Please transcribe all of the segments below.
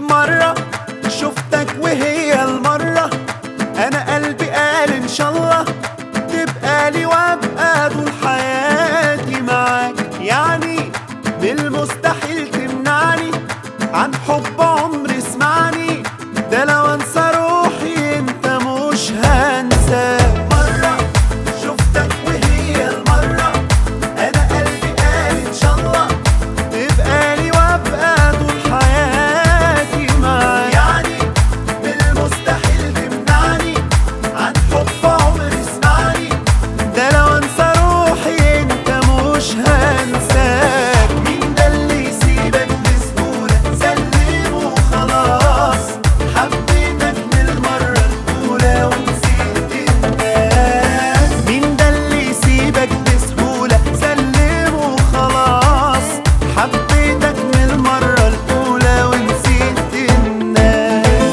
مرة شفتك وهي المرة أنا قلبي قال إن شاء الله تبقى لي وأبقى طول حياتي معاك يعني من المستحيل تمنعني عن حب عمري اسمعني ده لو انسى روحي انت مش هنساك مرة شفتك وهي المرة انا قلبي قال ان شاء الله تبقى لي وابقى طول حياتي معاك يعني من المستحيل تمنعني عن حب عمري اسمعني ده لو انسى روحي انت مش هنساك مين ده اللي يسيبك بسهولة سلم وخلاص حبيتك من المرة الأولى ونسيت الناس مين ده اللي يسيبك بسهولة سلم وخلاص حبيتك من المرة الأولى ونسيت الناس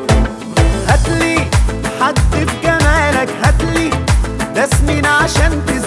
هاتلي حد في جمالك هاتلي ده سنين عشان تزيد